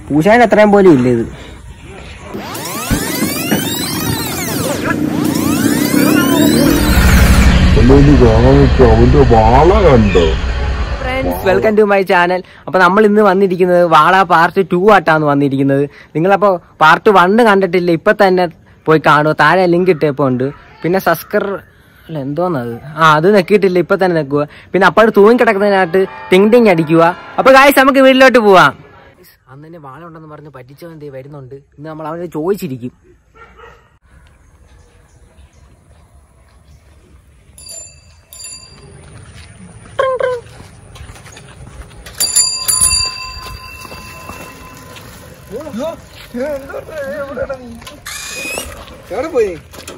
പൂശാൻ അത്രയും പോലും ഇല്ല ഇത് അവന്റെ വാള കണ്ടോ friends welcome to my channel അപ്പൊ നമ്മൾ ഇന്ന് വന്നിരിക്കുന്നത് വാള പാർട്ട് ടു ആയിട്ടാണ് വന്നിരിക്കുന്നത് നിങ്ങളപ്പോ പാർട്ട് വണ്ണ് കണ്ടിട്ടില്ല ഇപ്പൊ തന്നെ പോയി കാണുക താഴെ ലിങ്ക് ഇട്ടേപ്പോ ഉണ്ട് പിന്നെ സബ്സ്ക്രൈബർ അല്ല എന്തോന്നത് ആ അത് നെക്കിയിട്ടില്ല ഇപ്പൊ തന്നെ നെക്കുക പിന്നെ അപ്പോൾ തൂങ്ങി കിടക്കുന്നതിനകത്ത് ടിങ് ടിങ് അടിക്കുക അപ്പൊ കായ്സ് നമുക്ക് വീട്ടിലോട്ട് പോവാം അന്ന് തന്നെ വാള ഉണ്ടെന്ന് പറഞ്ഞ് പറ്റിച്ചോ എന്തേ വരുന്നുണ്ട് ഇന്ന് നമ്മൾ അവനെ ചോദിച്ചിരിക്കും എവിടെ പോയി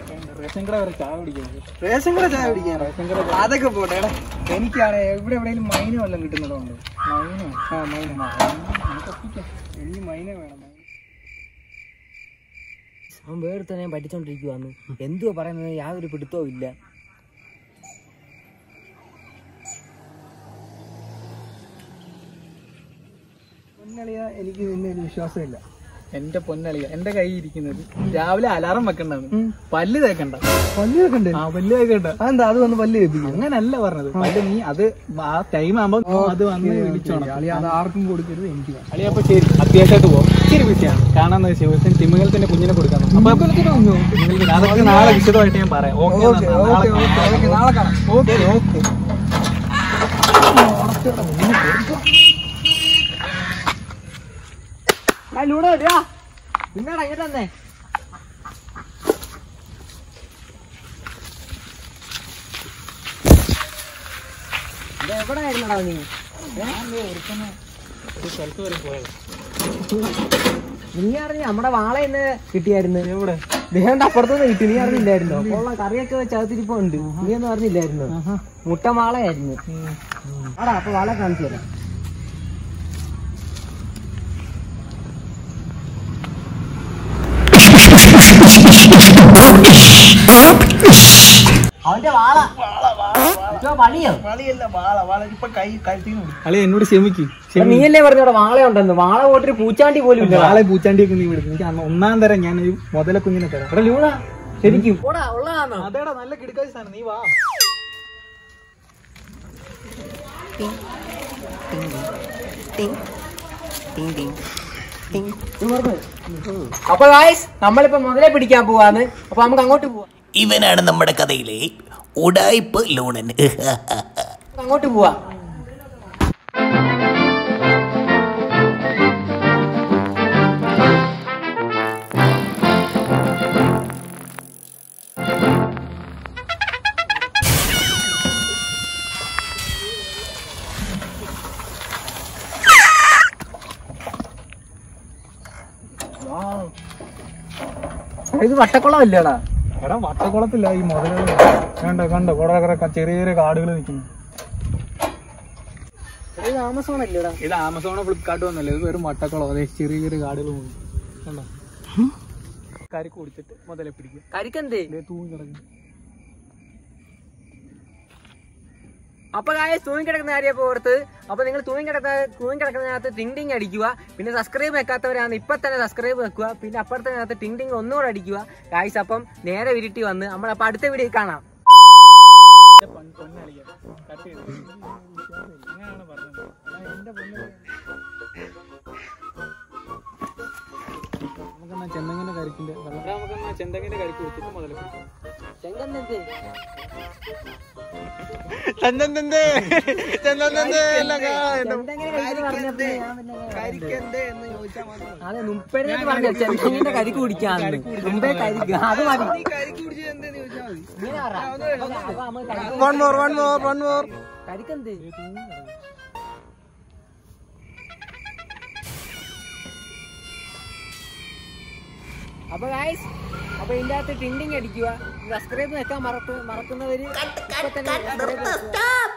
റേഷൻ കട ചായ കുടിക്കാൻ അതൊക്കെ പോട്ടെ എടാ എനിക്കാണ് എവിടെ എവിടെയെങ്കിലും മൈന വല്ലതും കിട്ടുന്നതുകൊണ്ട് മൈന ആ മൈന എനിക്ക് മൈന വേണം മൈന. അവൻ വേറെ തന്നെ പഠിച്ചോണ്ടിരിക്കുവാന്ന് എന്തുവാ പറയുന്നത് യാതൊരു പിടുത്തവും ഇല്ല പൊന്നളിയ എനിക്ക് നിന്നെ ഒരു വിശ്വാസമില്ല എന്റെ പൊന്നളിയ എന്റെ കൈ ഇരിക്കുന്നത് രാവിലെ അലാറം വെക്കണ്ടാണ് പല്ല് തേക്കണ്ട പല്ല് തേക്കണ്ടേ ആ പല്ല് തേക്കണ്ട അതെന്താ അത് വന്ന് പല്ല് തേപ്പിക്കും അങ്ങനല്ല പറഞ്ഞത് പല്ല് നീ അത് ആ ടൈം ആകുമ്പോ അത് വന്ന് വിളിച്ചോണം അത് ആർക്കും കൊടുക്കരുത് എനിക്ക് അളി അപ്പൊ ശരി അത്യാവശ്യമായിട്ട് പോകും ശരി വിഷയമാണ് കാണാന്ന് ശിവസൻ തിമ്മകലത്തിന്റെ കുഞ്ഞിനെ കൊടുക്കാൻ അപ്പൊ അതൊക്കെ നാളെ വിശദമായിട്ട് ഞാൻ പറയാം ഓക്കെ നാളെ കാണാം ഓക്കെ ഓക്കെ ലൂടെ പിന്നാടാ ഇങ്ങോട്ട് തന്നെ എവിടെ ആയിരുന്നടാ നീ നീ അറിഞ്ഞ നമ്മുടെ വാള ഇന്ന് കിട്ടിയായിരുന്നു എവിടെ ദേഹന്റെ അപ്പുറത്തുനിന്ന് കിട്ടി നീ അറിഞ്ഞില്ലായിരുന്നോ ഉള്ള കറിയൊക്കെ വെച്ച് അകത്തിരിപ്പുണ്ട് നീ ഒന്നും അറിഞ്ഞില്ലായിരുന്നു മുട്ട വാളയായിരുന്നു ആടാ അപ്പൊ വാള കാണിച്ചു തരാം അവന്റെ വാള ഇതോ പണിയോ അളി എന്നോട് ക്ഷമിക്ക് എടാ, നീയല്ലേ പറഞ്ഞോടെ വാള ഉണ്ടെന്ന് വാള പോട്ടൊരു പൂച്ചാണ്ടി പോലും ഇല്ല നാളെ പൂച്ചാണ്ടിയൊക്കെ നീ വിടും എനിക്ക് അന്ന് ഒന്നാം തരം ഞാൻ ഒരു മുതല കുഞ്ഞിനെ തരാം എടാ ലൂണ ശരിക്കും ഉള്ളതാണോ അതേടാ നല്ല കിടക്കാതി സാധനം നീ വാ അപ്പൊ ഗായ്സ് നമ്മളിപ്പോ മുതലേ പിടിക്കാൻ പോവാന്ന് അപ്പൊ നമുക്ക് അങ്ങോട്ട് പോവാം ഇവനാണ് നമ്മുടെ കഥയിലെ ഉടായ്പ് ലൂണൻ അങ്ങോട്ട് പോവാം ഇത് വട്ടക്കുളം ഇല്ലടാ എടാ വട്ടക്കുളത്തില്ല ഈ മുതലുകൾ കണ്ടോ കണ്ടോ കുറെ കുറെ ചെറിയ ചെറിയ കാടുകൾ നിൽക്കുന്നു ഇത് ആമസോൺ അല്ലേടാ ഇത് ആമസോണോ ഫ്ലിപ്കാർട്ട് വന്നല്ലേ ഇത് വെറും വട്ടക്കുളം അതെ ചെറിയ ചെറിയ കാടുകൾ പോകുന്നു കണ്ടോ കരി കുടിച്ചിട്ട് മുതലെ പിടിക്കും കരിക്കെന്തേ ഇതേ തൂങ്ങി കിടക്കുന്നു അപ്പൊ കാര്യം തൂങ്ങി കിടക്കുന്ന കാര്യം ഇപ്പൊ ഓർത്ത് അപ്പൊ നിങ്ങൾ തൂങ്ങി കിടക്കുന്ന തൂങ്ങി കിടക്കുന്നതിനകത്ത് ടിങ് ടിങ് അടിക്കുക പിന്നെ സബ്സ്ക്രൈബ് വെക്കാത്തവരാണ് ഇപ്പൊ തന്നെ സബ്സ്ക്രൈബ് വെക്കുക പിന്നെ അപ്പുറത്തെ ടിങ് ടിങ് ഒന്നുകൂടെ അടിക്കുക ഗായ്സ് അപ്പം നേരെ വിരിട്ടി വന്ന് നമ്മൾ അപ്പൊ അടുത്ത വീഡിയോ കാണാം കട്ട് ചെയ്ത് അങ്ങനെയാണ് പറഞ്ഞത് എടാ, എന്റെ പൊന്ന് നമുക്കെന്നാ ചെന്തങ്ങിന്റെ കരിക്കിന്റെ വെള്ളം നമുക്കെന്നാ ചെന്തങ്ങിന്റെ കരിക്ക് കുടിച്ചിട്ട് മുതലെ പിടിക്കാം ചന്ദന്തേ ചന്ദന്തേ അതെ മുപ്പതിനകത്ത് പറഞ്ഞ ചെന്തങ്ങിന്റെ കരിക്ക് കുടിക്കാന്ന് മുമ്പേ കരിക്ക് അത് മതി ഇങ്ങനെ പറ. അപ്പൊ നമുക്ക് കരിക്ക് one more one more one more കരിക്കെന്ത് അപ്പൊ ഗായ്സ് അപ്പൊ ഇതിന്റെ അകത്ത് ടിൻഡിങ് അടിക്കുക സബ്സ്ക്രൈബ് വെക്കാൻ മറക്ക് മറക്കുന്നവര് ഇപ്പൊ തന്നെ subscribe വെക്കുക.